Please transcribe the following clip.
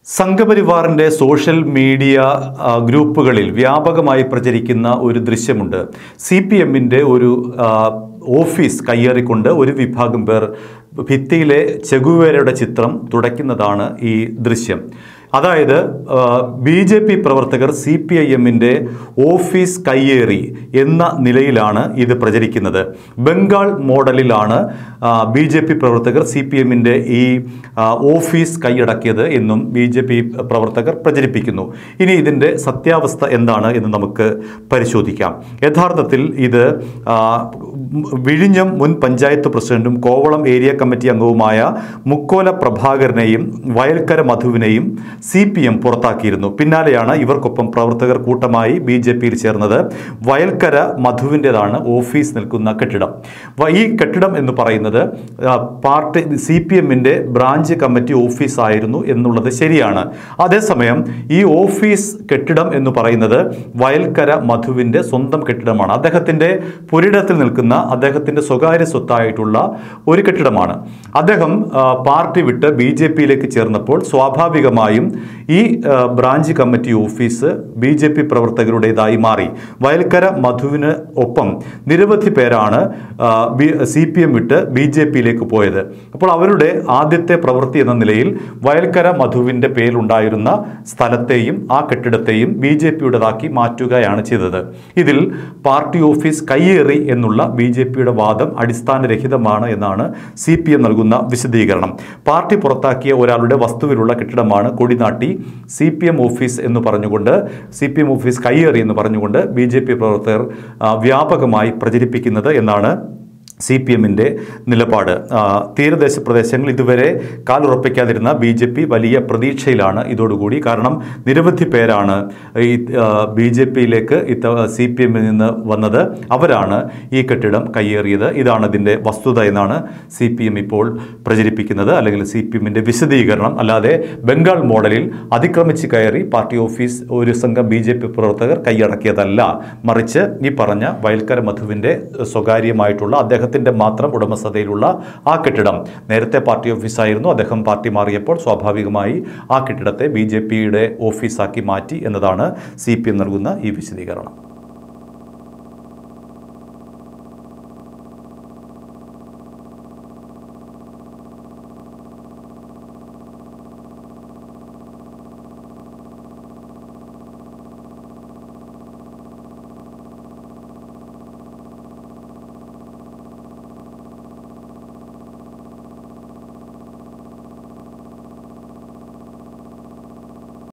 സംഘപരിവാറിൻ്റെ social media ആ, ഗ്രൂപ്പുകളിൽ വ്യാപകമായി പ്രചരിക്കുന്ന ഒരു ദൃശ്യമുണ്ട് സി പി എമ്മിൻ്റെ ഒരു ആ, ഓഫീസ് കയ്യേറിക്കൊണ്ട് ഒരു വിഭാഗം പേർ ഭിത്തിയിലെ ചെഗുവേരയുടെ ചിത്രം തുടയ്ക്കുന്നതാണ് ഈ ദൃശ്യം അതായത് ബി ജെ പി പ്രവർത്തകർ സി പി ഐ എമ്മിൻ്റെ ഓഫീസ് കയ്യേറി എന്ന നിലയിലാണ് ഇത് പ്രചരിക്കുന്നത് ബംഗാൾ മോഡലിലാണ് ബി ജെ പി പ്രവർത്തകർ സി പി എമ്മിൻ്റെ ഈ ആ, ഓഫീസ് കൈയടക്കിയത് എന്നും ബി ജെ പി പ്രവർത്തകർ പ്രചരിപ്പിക്കുന്നു ഇനി ഇതിൻ്റെ സത്യാവസ്ഥ എന്താണ് എന്ന് നമുക്ക് പരിശോധിക്കാം യഥാർത്ഥത്തിൽ ഇത് ആ, വിഴിഞ്ഞം മുൻ പഞ്ചായത്ത് പ്രസിഡന്റും കോവളം ഏരിയ കമ്മിറ്റി അംഗവുമായ മുക്കോല പ്രഭാകരനെയും വയൽക്കര മധുവിനെയും സി പി എം പുറത്താക്കിയിരുന്നു പിന്നാലെയാണ് ഇവർക്കൊപ്പം പ്രവർത്തകർ കൂട്ടമായി ബി ജെ പിയിൽ ചേർന്നത് വയൽക്കര മധുവിൻ്റെതാണ് ഓഫീസ് നിൽക്കുന്ന കെട്ടിടം വ- ഈ കെട്ടിടം എന്ന് പറയുന്നത് ആ, പാർട്ടി സി പി എമ്മിൻ്റെ ബ്രാഞ്ച് കമ്മിറ്റി ഓഫീസായിരുന്നു എന്നുള്ളത് ശരിയാണ് അതേസമയം ഈ ഓഫീസ് കെട്ടിടം എന്ന് പറയുന്നത് വയൽക്കര മധുവിൻ്റെ സ്വന്തം കെട്ടിടമാണ് അദ്ദേഹത്തിൻ്റെ പുരിടത്തിൽ നിൽക്കുന്ന അദ്ദേഹത്തിൻ്റെ സ്വകാര്യ സ്വത്തായിട്ടുള്ള ഒരു കെട്ടിടമാണ് അദ്ദേഹം ആ, പാർട്ടി വിട്ട് ബി ജെ പിയിലേക്ക് ചേർന്നപ്പോൾ സ്വാഭാവികമായും ഈ ആ, branch committee office B J P പ്രവർത്തകരുടേതായി മാറി വയൽക്കര മധുവിന് ഒപ്പം നിരവധി പേരാണ് സി പി എം വിട്ട് ബി ജെ പിയിലേക്ക് പോയത് അപ്പോൾ അവരുടെ ആദ്യത്തെ പ്രവൃത്തി എന്ന നിലയിൽ വയൽക്കര മധുവിൻ്റെ പേരിലുണ്ടായിരുന്ന സ്ഥലത്തെയും ആ കെട്ടിടത്തെയും ബി ജെ പിയുടേതാക്കി മാറ്റുകയാണ് ചെയ്തത് ഇതിൽ പാർട്ടി ഓഫീസ് കയ്യേറി എന്നുള്ള ബി ജെ പിയുടെ വാദം അടിസ്ഥാനരഹിതമാണ് എന്നാണ് സി പി എം നൽകുന്ന വിശദീകരണം പാർട്ടി പുറത്താക്കിയ ഒരാളുടെ വസ്തുവിലുള്ള കെട്ടിടമാണ് കൊടിനാട്ടി സി പി എം ഓഫീസ് എന്ന് പറഞ്ഞുകൊണ്ട് സി പി എം ഓഫീസ് കയ്യേറി എന്ന് പറഞ്ഞുകൊണ്ട് ബി ജെ പി പ്രവർത്തകർ ആ, വ്യാപകമായി പ്രചരിപ്പിക്കുന്നത് എന്നാണ് സി പി എമ്മിൻ്റെ നിലപാട് ആ, തീരദേശ പ്രദേശങ്ങൾ ഇതുവരെ കാലുറപ്പിക്കാതിരുന്ന ബി ജെ പി വലിയ പ്രതീക്ഷയിലാണ് ഇതോടുകൂടി കാരണം നിരവധി പേരാണ് ഈ ബി ജെ പിയിലേക്ക് സി പി എമ്മിൽ നിന്ന് വന്നത് അവരാണ് ഈ കെട്ടിടം കയ്യേറിയത് ഇതാണ് ഇതിൻ്റെ വസ്തുത എന്നാണ് സി പി എം ഇപ്പോൾ പ്രചരിപ്പിക്കുന്നത് അല്ലെങ്കിൽ സി പി എമ്മിൻ്റെ വിശദീകരണം അല്ലാതെ ബംഗാൾ മോഡലിൽ അതിക്രമിച്ച് കയറി പാർട്ടി ഓഫീസ് ഒരു സംഘം ബി ജെ പി പ്രവർത്തകർ കൈയടക്കിയതല്ല മറിച്ച് ഈ പറഞ്ഞ വയൽക്കര മധുവിൻ്റെ സ്വകാര്യമായിട്ടുള്ള അദ്ദേഹത്തിൻ്റെ മാത്രം ഉടമസ്ഥതയിലുള്ള ആ കെട്ടിടം നേരത്തെ പാർട്ടി ഓഫീസായിരുന്നു അദ്ദേഹം പാർട്ടി മാറിയപ്പോൾ സ്വാഭാവികമായി ആ കെട്ടിടത്തെ ബി ജെ പിയുടെ ഓഫീസാക്കി മാറ്റി എന്നതാണ് സി പി എം നൽകുന്ന ഈ വിശദീകരണം